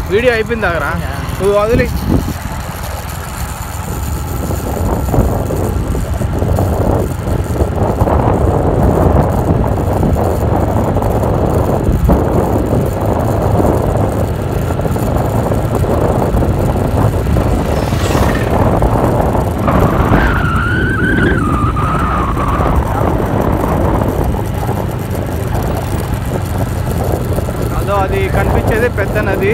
video అయిపోయింది దగ్గర నువ్వు వదిలి అదో అది కనిపించేది పెద్ద నది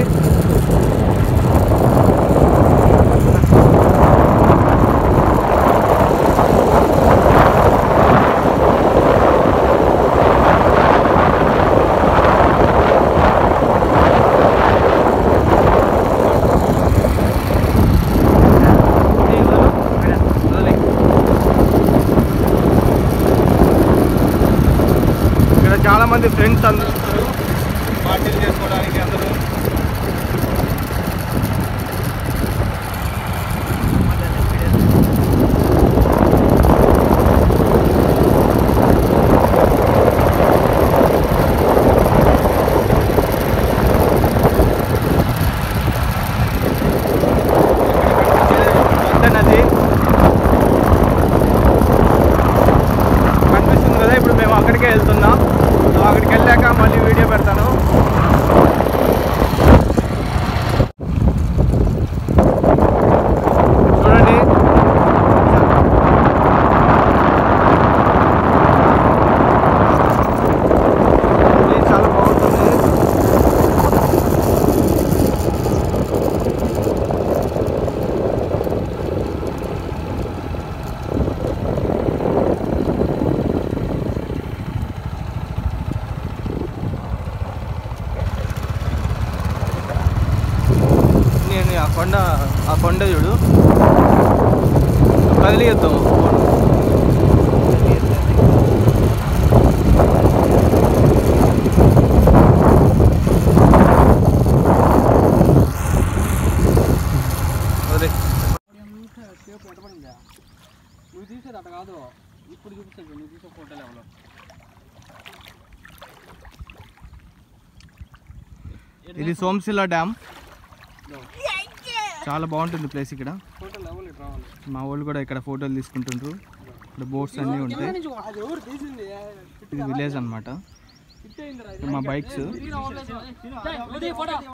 ఇక్కడ చాలా మంది ఫ్రెండ్స్ అందరూ పార్టీలు చేసుకోవడానికి అందరూ పెద్ద నది కనిపిస్తుంది కదా ఇప్పుడు మేము అక్కడికే వెళ్తున్నాం సో అక్కడికి వెళ్ళాక మళ్ళీ వీడియో పెడతాను చూడండి ఇది చాలా బాగుంటుంది నేను ఆ కొండ ఆ కొండ చూడు కదిలియద్దాం అదే సేపు ఎట్టబడిందా నువ్వు తీసేది అట్ట కాదు ఇప్పుడు చూపిస్తాడు నువ్వు తీసే ఫోటో లెవెల్లో ఇది సోమశిల డ్యామ్ చాలా బాగుంటుంది ప్లేస్ ఇక్కడ ఫోటో లెవెల్ ఇటు రావాలి మా వాళ్ళు కూడా ఇక్కడ ఫోటోలు తీసుకుంటుండ్రు ఇక్కడ బోట్స్ అన్నీ ఉంటాయి అది ఎవరు తీసింది ఇది విలేజ్ అన్నమాట ఇట్టే అయిందిరా మా బైక్స్ ఇది ఫోటో